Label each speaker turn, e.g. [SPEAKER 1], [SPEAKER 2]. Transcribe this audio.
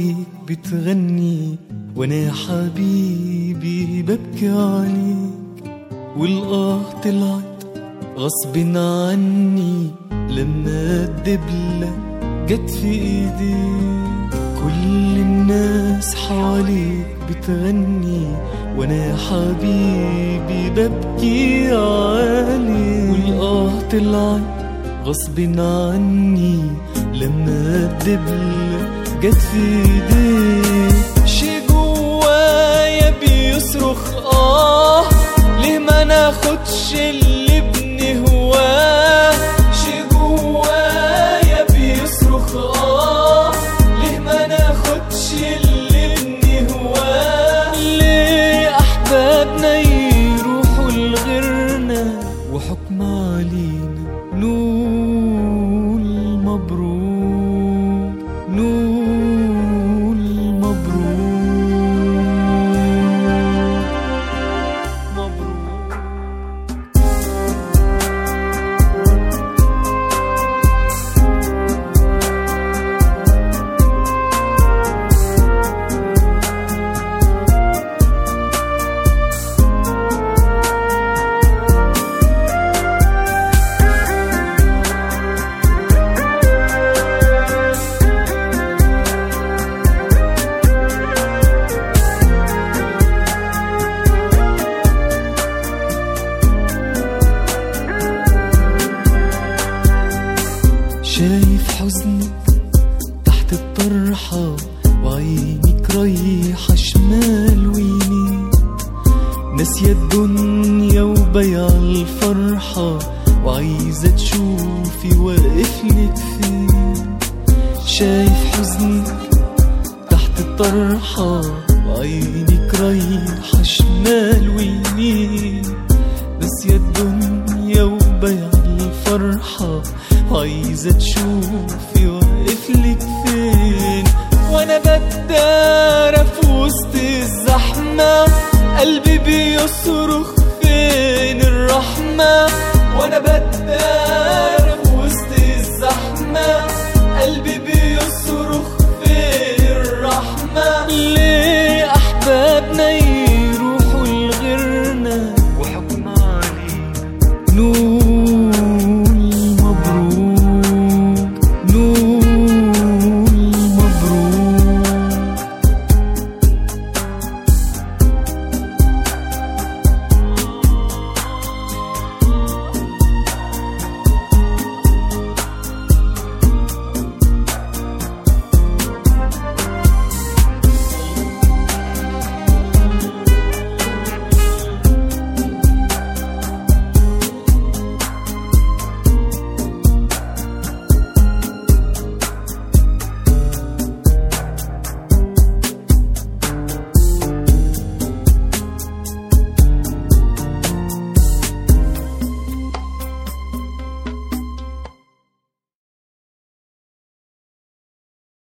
[SPEAKER 1] حواليك بتغني وانا يا حبيبي ببكي عليك والآه طلعت غصب عني لما الدبلة جت في ايديك كل الناس حواليك بتغني وانا يا حبيبي ببكي عليك والآه طلعت غصب عني لما الدبلة جت في ايديك شي جوايا بيصرخ اه ليه ما ناخدش اللي بنهواه شي جوايا بيصرخ اه ليه ما ناخدش اللي بنهواه ليه احبابنا يروحوا لغيرنا وحكم علينا نقول مبروك نقول مبروك مبروك شايف حزنك تحت الطرحة وعينك رايحة شمال ويمين ناسية الدنيا وبيع الفرحة وعايزة تشوفي واقفلك فين شايف حزنك تحت الطرحة وعينك رايحة شمال ويمين ناسية الدنيا وبيع الفرحة عايزة تشوفي واقفلك فين وانا بدارة في وسط الزحمة قلبي بيصرخ